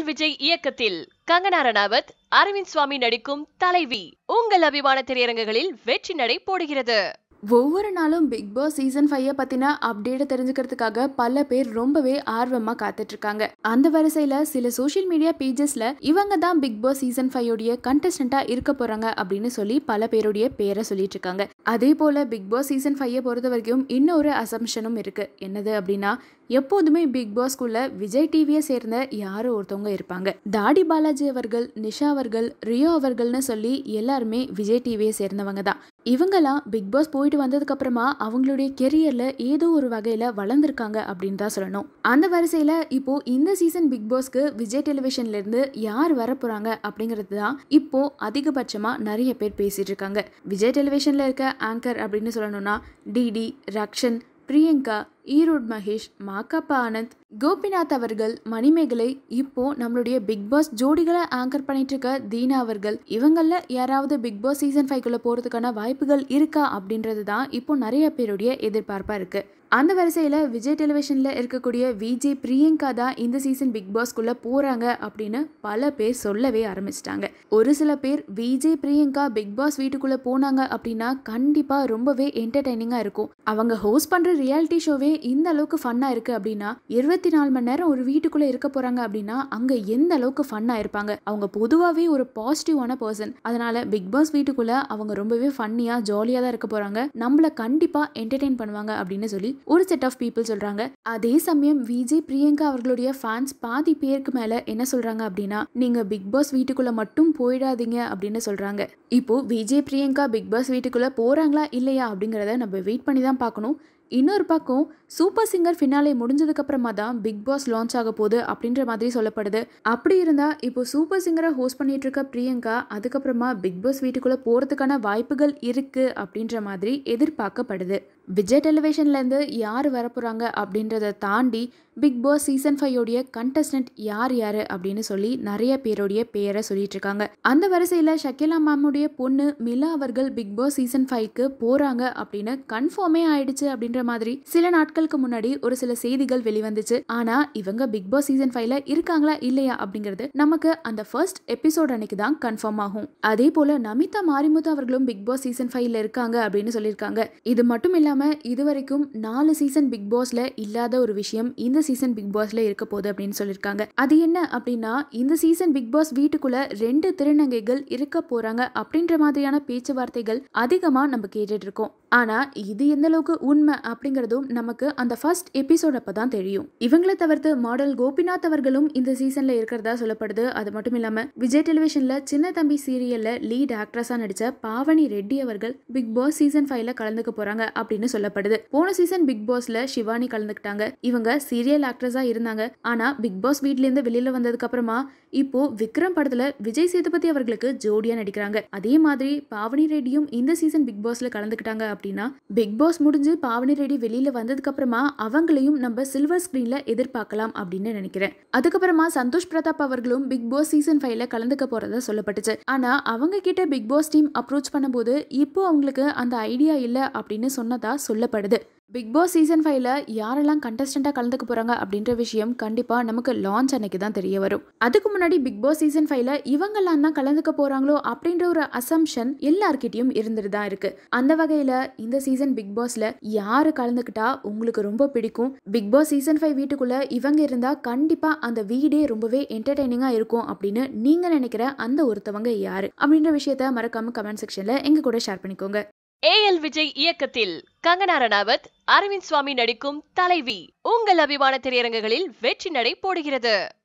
விஜய் இயக்கத்தில் கங்கனா ரணாவத் அரவிந்த் சுவாமி நடிக்கும் தலைவி உங்கள் அபிமான திரையரங்குகளில் வெற்றி நடை போடுகிறது ஒவ்வொரு நாளும் பிக் பாஸ் சீசன் ஃபைவ் பத்தின அப்டேட்டை தெரிஞ்சுக்கிறதுக்காக பல பேர் ரொம்பவே ஆர்வமா காத்துட்டு இருக்காங்க அந்த வரிசையில சில சோஷியல் மீடியா பேஜஸ்ல இவங்க தான் பிக் பாஸ் சீசன் ஃபைவ் உடைய கண்டஸ்டண்டா இருக்க போறாங்க அப்படின்னு சொல்லி பல பேருடைய பேரை சொல்லிட்டு இருக்காங்க அதே போல பிக் பாஸ் சீசன் ஃபைவ் பொறுத்த வரைக்கும் இன்னொரு அசம்ஷனும் இருக்கு என்னது அப்படின்னா எப்போதுமே பிக் பாஸ்குள்ள விஜய் டிவியை சேர்ந்த யாரோ ஒருத்தவங்க இருப்பாங்க தாடி பாலாஜி அவர்கள் நிஷா அவர்கள் ரியோ அவர்கள்னு சொல்லி எல்லாருமே விஜய் டிவியை சேர்ந்தவங்க தான் இவங்கெல்லாம் பிக் பாஸ் போயிட்டு வந்ததுக்கு அப்புறமா அவங்களுடைய கெரியர்ல ஏதோ ஒரு வகையில வளர்ந்துருக்காங்க அப்படின்னு தான் சொல்லணும் அந்த வரிசையில இப்போ இந்த சீசன் பிக் பாஸ்க்கு விஜய் டெலிவிஷன்ல இருந்து யார் வர போறாங்க அப்படிங்கிறது தான் இப்போ அதிகபட்சமா நிறைய பேர் பேசிட்டு இருக்காங்க விஜய் டெலிவிஷன்ல இருக்க ஆங்கர் அப்படின்னு சொல்லணும்னா டிடி ரக்ஷன் பிரியங்கா ஈரோட் மகேஷ் மாக்கப்பா ஆனந்த் கோபிநாத் அவர்கள் மணிமேகலை இப்போ நம்மளுடைய பிக் பாஸ் ஜோடிகளை ஆங்கர் பண்ணிட்டு இருக்க தீனா அவர்கள் இவங்கள யாராவது பிக் பாஸ் சீசன் ஃபைவ்க்குள்ள போறதுக்கான வாய்ப்புகள் இருக்கா அப்படின்றது தான் இப்போ நிறைய பேருடைய எதிர்பார்ப்பா இருக்கு அந்த வரிசையில் விஜய் டெலிவிஷனில் இருக்கக்கூடிய விஜய் பிரியங்கா தான் இந்த சீசன் பிக் பாஸ்க்குள்ளே போகிறாங்க அப்படின்னு பல பேர் சொல்லவே ஆரம்பிச்சிட்டாங்க ஒரு சில பேர் விஜய் பிரியங்கா பிக் பாஸ் வீட்டுக்குள்ளே போனாங்க அப்படின்னா கண்டிப்பாக ரொம்பவே என்டர்டைனிங்காக இருக்கும் அவங்க ஹோஸ்ட் பண்ணுற ரியாலிட்டி ஷோவே இந்த அளவுக்கு ஃபன்னாக இருக்குது அப்படின்னா இருபத்தி நாலு மணி நேரம் ஒரு வீட்டுக்குள்ளே இருக்க போகிறாங்க அப்படின்னா அங்கே எந்த அளவுக்கு ஃபன்னாக இருப்பாங்க அவங்க பொதுவாகவே ஒரு பாசிட்டிவான பர்சன் அதனால பிக் பாஸ் வீட்டுக்குள்ளே அவங்க ரொம்பவே ஃபன்னியாக ஜாலியாக தான் இருக்க போகிறாங்க நம்மளை கண்டிப்பாக என்டர்டெயின் பண்ணுவாங்க அப்படின்னு சொல்லி ஒரு செட் ஆஃப் பீப்புள் சொல்றாங்க அதே சமயம் விஜய் பிரியங்கா அவர்களுடைய ஃபேன்ஸ் பாதி பேருக்கு மேல என்ன சொல்றாங்க அப்படின்னா நீங்க பிக் பாஸ் வீட்டுக்குள்ள மட்டும் போயிடாதீங்க அப்படின்னு சொல்றாங்க இப்போ விஜய் பிரியங்கா பிக் பாஸ் வீட்டுக்குள்ள போறாங்களா இல்லையா அப்படிங்கறத நம்ம வெயிட் பண்ணி தான் பார்க்கணும் இன்னொரு பக்கம் சூப்பர் சிங்கர் ஃபினாலே முடிஞ்சதுக்கு அப்புறமா தான் பிக் பாஸ் லான்ச் ஆக போகுது அப்படின்ற மாதிரி சொல்லப்படுது அப்படி இருந்தா இப்போ சூப்பர் சிங்கரை ஹோஸ்ட் பண்ணிட்டு இருக்க பிரியங்கா அதுக்கப்புறமா பிக் பாஸ் வீட்டுக்குள்ள போறதுக்கான வாய்ப்புகள் இருக்கு அப்படின்ற மாதிரி எதிர்பார்க்கப்படுது விஜய் டெலிவிஷன்ல இருந்து யார் வரப்போறாங்க அப்படின்றத தாண்டி பிக் பாஸ் சீசன் ஃபைவ் உடைய கண்டஸ்டன்ட் யார் யாரு அப்படின்னு சொல்லி நிறைய பேருடைய பேரை சொல்லிட்டு இருக்காங்க அந்த வரிசையில ஷக்கிலா மேமுடைய பொண்ணு மிலா அவர்கள் பிக் பாஸ் சீசன் ஃபைவ்க்கு போறாங்க அப்படின்னு கன்ஃபார்மே ஆயிடுச்சு அப்படின்ற மாதிரி சில நாட்களுக்கு முன்னாடி ஒரு சில செய்திகள் வெளிவந்துச்சு ஆனா இவங்க பிக் பாஸ் சீசன் ஃபைவ்ல இருக்காங்களா இல்லையா அப்படிங்கிறது நமக்கு அந்த ஃபர்ஸ்ட் எபிசோட் அன்னைக்கு தான் கன்ஃபார்ம் ஆகும் அதே போல நமிதா மாரிமுத்து அவர்களும் பிக் பாஸ் சீசன் ஃபைவ்ல இருக்காங்க அப்படின்னு சொல்லியிருக்காங்க இது மட்டும் இல்லாம இதுவரைக்கும் நாலு சீசன் பிக் பாஸ்ல இல்லாத ஒரு விஷயம் இந்த சீசன் பிக் பாஸ்ல இருக்க போகுது அப்படின்னு சொல்லியிருக்காங்க அது என்ன அப்படின்னா இந்த சீசன் பிக் பாஸ் வீட்டுக்குள்ள ரெண்டு திருநங்கைகள் இருக்க போறாங்க அப்படின்ற மாதிரியான பேச்சுவார்த்தைகள் அதிகமா நம்ம கேட்டுட்டு இருக்கோம் ஆனா இது எந்த அளவுக்கு உண்மை அப்படிங்கறதும் நமக்கு அந்த ஃபர்ஸ்ட் எபிசோட் அப்பதான் தெரியும் இவங்களை தவிர்த்து மாடல் கோபிநாத் அவர்களும் இந்த சீசன்ல இருக்கிறதா சொல்லப்படுது அது மட்டும் இல்லாம விஜய் டெலிவிஷன்ல சின்ன தம்பி சீரியல்ல லீட் ஆக்ட்ரஸா நடிச்ச பாவனி ரெட்டி அவர்கள் பிக் பாஸ் சீசன் ஃபைவ்ல கலந்துக்க போறாங்க அப்படின்னு சொல்லப்படுது போன சீசன் பிக் பாஸ்ல சிவானி கலந்துக்கிட்டாங்க இவங்க சீரியல் ஆக்ட்ரஸா இருந்தாங்க ஆனா பிக் பாஸ் வீட்ல இருந்து வெளியில வந்ததுக்கு அப்புறமா இப்போ விக்ரம் படத்துல விஜய் சேதுபதி அவர்களுக்கு ஜோடியா நடிக்கிறாங்க அதே மாதிரி பாவனி ரெட்டியும் இந்த சீசன் பிக் பாஸ்ல கலந்துக்கிட்டாங்க அப்படின்னா பிக் பாஸ் முடிஞ்சு பாவனி ரெட்டி வெளியில வந்ததுக்கு அப்புறமா அவங்களையும் நம்ம சில்வர் ஸ்கிரீன்ல எதிர்பார்க்கலாம் அப்படின்னு நினைக்கிறேன் அதுக்கப்புறமா சந்தோஷ் பிரதாப் அவர்களும் பிக் பாஸ் சீசன் ஃபைவ்ல கலந்துக்க போறதா சொல்லப்பட்டுச்சு ஆனா அவங்க கிட்ட பிக் பாஸ் டீம் அப்ரோச் பண்ணும்போது இப்போ அவங்களுக்கு அந்த ஐடியா இல்ல அப்படின்னு சொன்னதா சொல்லப்படுது பிக் பாஸ் சீசன் ஃபைவ்ல யாரெல்லாம் கண்டஸ்டண்டா கலந்துக்க போறாங்க அப்படின்ற விஷயம் கண்டிப்பா நமக்கு லான்ச் அன்னைக்கு தான் தெரிய வரும் அதுக்கு முன்னாடி பிக் பாஸ் சீசன் ஃபைவ்ல இவங்கெல்லாம் தான் கலந்துக்க போறாங்களோ அப்படின்ற ஒரு அசம்ஷன் எல்லார்கிட்டயும் இருந்துட்டு தான் இருக்கு அந்த வகையில இந்த சீசன் பிக் பாஸ்ல யாரு கலந்துக்கிட்டா உங்களுக்கு ரொம்ப பிடிக்கும் பிக் பாஸ் சீசன் ஃபைவ் வீட்டுக்குள்ள இவங்க இருந்தா கண்டிப்பா அந்த வீடே ரொம்பவே என்டர்டைனிங்கா இருக்கும் அப்படின்னு நீங்க நினைக்கிற அந்த ஒருத்தவங்க யாரு அப்படின்ற விஷயத்த மறக்காம கமெண்ட் செக்ஷன்ல எங்க கூட ஷேர் பண்ணிக்கோங்க ஏஎல் விஜய் இயக்கத்தில் கங்கனா ரணாவத் அரவிந்த் சுவாமி நடிக்கும் தலைவி உங்கள் அபிமான திரையரங்குகளில் வெற்றி நடை போடுகிறது